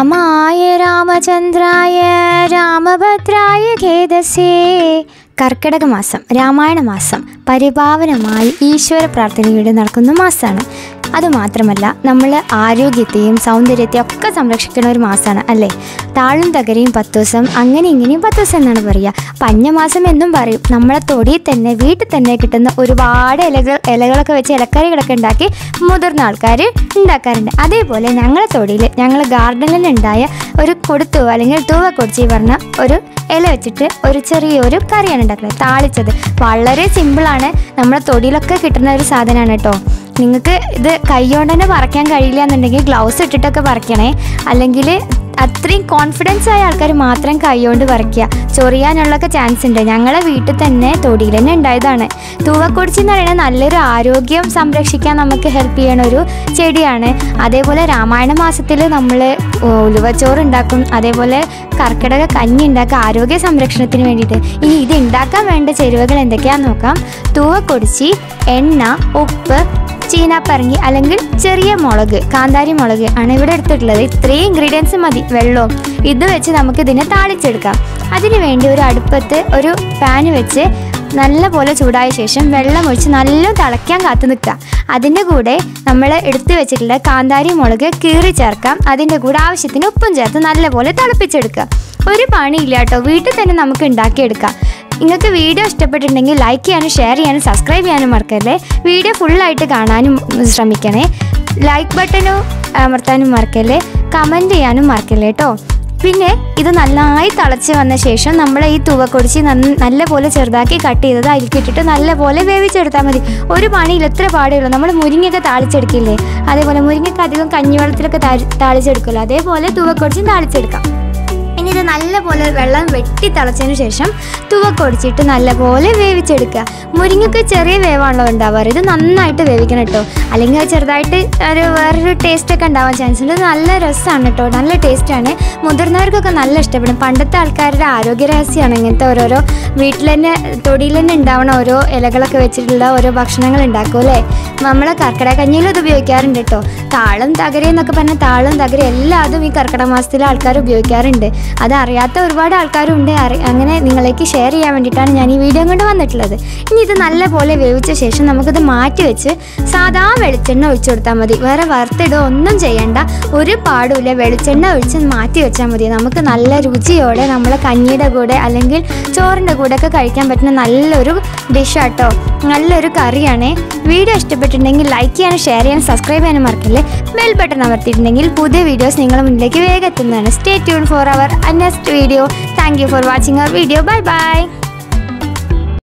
രാമായ രാമചന്ദ്രായ രാമഭദ്രായ ഖേദസേ കർക്കിടക മാസം രാമായണ മാസം പരിപാവനമായി ഈശ്വര പ്രാർത്ഥനയോടെ നടക്കുന്ന മാസമാണ് അതുമാത്രമല്ല നമ്മൾ ആരോഗ്യത്തെയും സൗന്ദര്യത്തെയും ഒക്കെ സംരക്ഷിക്കുന്ന ഒരു മാസമാണ് അല്ലേ താഴും തകരയും പത്ത് ദിവസം അങ്ങനെ ഇങ്ങനെയും പത്ത് ദിവസം എന്നാണ് പറയുക പഞ്ഞമാസം എന്നും പറയും നമ്മളെ തൊടിയിൽ തന്നെ വീട്ടിൽ തന്നെ കിട്ടുന്ന ഒരുപാട് ഇലകൾ ഇലകളൊക്കെ വെച്ച് ഇലക്കറികളൊക്കെ ഉണ്ടാക്കി മുതിർന്ന ആൾക്കാർ ഉണ്ടാക്കാറുണ്ട് അതേപോലെ ഞങ്ങളെ തൊടിയിൽ ഞങ്ങൾ ഗാർഡനിൽ ഉണ്ടായ ഒരു കൊടുത്തു അല്ലെങ്കിൽ തൂവ കൊടിച്ചി പറഞ്ഞ ഒരു ഇല വെച്ചിട്ട് ഒരു ചെറിയൊരു കറിയാണ് ഉണ്ടാക്കുന്നത് താളിച്ചത് വളരെ സിമ്പിളാണ് നമ്മളെ തൊടിയിലൊക്കെ കിട്ടുന്ന ഒരു സാധനമാണ് കേട്ടോ നിങ്ങൾക്ക് ഇത് കൈകൊണ്ട് തന്നെ പറിക്കാൻ കഴിയില്ല എന്നുണ്ടെങ്കിൽ ഗ്ലൗസ് ഇട്ടിട്ടൊക്കെ പറിക്കണേ അല്ലെങ്കിൽ അത്രയും കോൺഫിഡൻസ് ആയ ആൾക്കാർ മാത്രം കൈകൊണ്ട് പറിക്കുക ചൊറിയാനുള്ളൊക്കെ ചാൻസ് ഉണ്ട് ഞങ്ങളെ വീട്ടിൽ തന്നെ തൊടിയിൽ തന്നെ ഉണ്ടായതാണ് തൂവക്കൊടിച്ചി എന്ന് പറയുന്നത് നല്ലൊരു ആരോഗ്യം സംരക്ഷിക്കാൻ നമുക്ക് ഹെൽപ്പ് ചെയ്യണ ഒരു ചെടിയാണ് അതേപോലെ രാമായണ മാസത്തിൽ നമ്മൾ ഉലുവച്ചോറ് ഉണ്ടാക്കും അതേപോലെ കർക്കിടക കഞ്ഞി ഉണ്ടാക്കുക ആരോഗ്യ സംരക്ഷണത്തിന് വേണ്ടിയിട്ട് ഇനി ഇത് ഉണ്ടാക്കാൻ വേണ്ട ചേരുവകൾ എന്തൊക്കെയാണെന്ന് നോക്കാം തൂവക്കൊടിച്ചി എണ്ണ ഉപ്പ് ചീനാപ്പറങ്ങി അല്ലെങ്കിൽ ചെറിയ മുളക് കാന്താരി മുളക് ആണ് ഇവിടെ എടുത്തിട്ടുള്ളത് ഇത്രയും ഇൻഗ്രീഡിയൻസ് മതി വെള്ളവും ഇത് വെച്ച് നമുക്ക് ഇതിനെ താളിച്ചെടുക്കാം അതിനു വേണ്ടി ഒരു അടുപ്പത്ത് ഒരു പാന് വെച്ച് നല്ല പോലെ ചൂടായ ശേഷം വെള്ളം ഒഴിച്ച് നല്ല തിളയ്ക്കാൻ കാത്തു നിൽക്കുക അതിൻ്റെ കൂടെ നമ്മൾ എടുത്തു വെച്ചിട്ടുള്ള കാന്താരി മുളക് കീറി ചേർക്കാം അതിൻ്റെ കൂടെ ആവശ്യത്തിന് ഉപ്പും ചേർത്ത് നല്ലപോലെ തിളപ്പിച്ചെടുക്കുക ഒരു പണിയില്ല കേട്ടോ വീട്ടിൽ തന്നെ നമുക്ക് ഉണ്ടാക്കിയെടുക്കാം നിങ്ങൾക്ക് വീഡിയോ ഇഷ്ടപ്പെട്ടിട്ടുണ്ടെങ്കിൽ ലൈക്ക് ചെയ്യാനും ഷെയർ ചെയ്യാനും സബ്സ്ക്രൈബ് ചെയ്യാനും മറക്കല്ലേ വീഡിയോ ഫുള്ളായിട്ട് കാണാനും ശ്രമിക്കണേ ലൈക്ക് ബട്ടനും അമർത്താനും മറക്കല്ലേ കമൻറ്റ് ചെയ്യാനും മറക്കല്ലേ കേട്ടോ പിന്നെ ഇത് നന്നായി തിളച്ച് വന്ന ശേഷം നമ്മൾ ഈ തുവക്കൊടിച്ച് നല്ല പോലെ ചെറുതാക്കി കട്ട് ചെയ്തത് അതിൽക്കിട്ടിട്ട് നല്ലപോലെ വേവിച്ചെടുത്താൽ മതി ഒരു പണിയിൽ എത്ര പാടേ ഉള്ളൂ നമ്മൾ മുരിങ്ങയൊക്കെ താളിച്ചെടുക്കില്ലേ അതേപോലെ മുരിങ്ങയ്ക്ക് അധികം കഞ്ഞിവെള്ളത്തിലൊക്കെ താഴി- താളിച്ചെടുക്കുമല്ലോ അതേപോലെ തുവക്കൊടിച്ചും താളിച്ചെടുക്കാം ഇനി ഇത് നല്ലപോലെ വെള്ളം വെട്ടി തിളച്ചതിന് ശേഷം തുവക്കൊടിച്ചിട്ട് നല്ലപോലെ വേവിച്ചെടുക്കുക മുരിങ്ങയ്ക്ക് ചെറിയ വേവാണല്ലോ ഉണ്ടാവാറ് ഇത് നന്നായിട്ട് വേവിക്കണം കേട്ടോ അല്ലെങ്കിൽ അത് ചെറുതായിട്ട് ഒരു വേറൊരു ടേസ്റ്റൊക്കെ ഉണ്ടാവാൻ ചാൻസ് ഉണ്ട് ഇത് നല്ല രസമാണ് കേട്ടോ നല്ല ടേസ്റ്റാണ് മുതിർന്നവർക്കൊക്കെ നല്ല ഇഷ്ടപ്പെടും പണ്ടത്തെ ആൾക്കാരുടെ ആരോഗ്യ രഹസ്യമാണ് ഇങ്ങനത്തെ ഓരോരോ വീട്ടിൽ തന്നെ തൊടിയിൽ തന്നെ ഉണ്ടാവണ ഓരോ ഇലകളൊക്കെ വെച്ചിട്ടുള്ള ഓരോ ഭക്ഷണങ്ങൾ ഉണ്ടാക്കും അല്ലേ നമ്മളെ കർക്കിടക കഞ്ഞിയിലും ഇത് ഉപയോഗിക്കാറുണ്ട് കേട്ടോ താളും തകരയും എന്നൊക്കെ പറഞ്ഞാൽ താളും തകരയും എല്ലാതും ഈ കർക്കിടക മാസത്തിലെ ആൾക്കാർ ഉപയോഗിക്കാറുണ്ട് അത് അറിയാത്ത ഒരുപാട് ആൾക്കാരുണ്ട് അറി അങ്ങനെ നിങ്ങളേക്ക് ഷെയർ ചെയ്യാൻ വേണ്ടിയിട്ടാണ് ഞാൻ ഈ വീഡിയോ കൊണ്ട് വന്നിട്ടുള്ളത് ഇനി ഇത് നല്ലപോലെ വേവിച്ച ശേഷം നമുക്കിത് മാറ്റി വെച്ച് സാധാ വെളിച്ചെണ്ണ ഒഴിച്ചു കൊടുത്താൽ മതി വേറെ വറുത്തിടുക ഒന്നും ചെയ്യണ്ട ഒരു പാടുമില്ല വെളിച്ചെണ്ണ ഒഴിച്ച് മാറ്റി വെച്ചാൽ മതി നമുക്ക് നല്ല രുചിയോടെ നമ്മളെ കഞ്ഞിയുടെ കൂടെ അല്ലെങ്കിൽ ചോറിൻ്റെ കൂടെ ഒക്കെ കഴിക്കാൻ പറ്റുന്ന നല്ലൊരു ഡിഷാട്ടോ നല്ലൊരു കറിയാണ് വീഡിയോ ഇഷ്ടപ്പെട്ടിട്ടുണ്ടെങ്കിൽ ലൈക്ക് ചെയ്യാനും ഷെയർ ചെയ്യാനും സബ്സ്ക്രൈബ് ചെയ്യാനും മറക്കില്ലേ ബെൽ ബട്ടൺ അമർത്തിയിട്ടുണ്ടെങ്കിൽ പുതിയ വീഡിയോസ് നിങ്ങളുടെ മുന്നിലേക്ക് വേഗം എത്തുന്നതാണ് stay tune for our next video thank you for watching our video bye by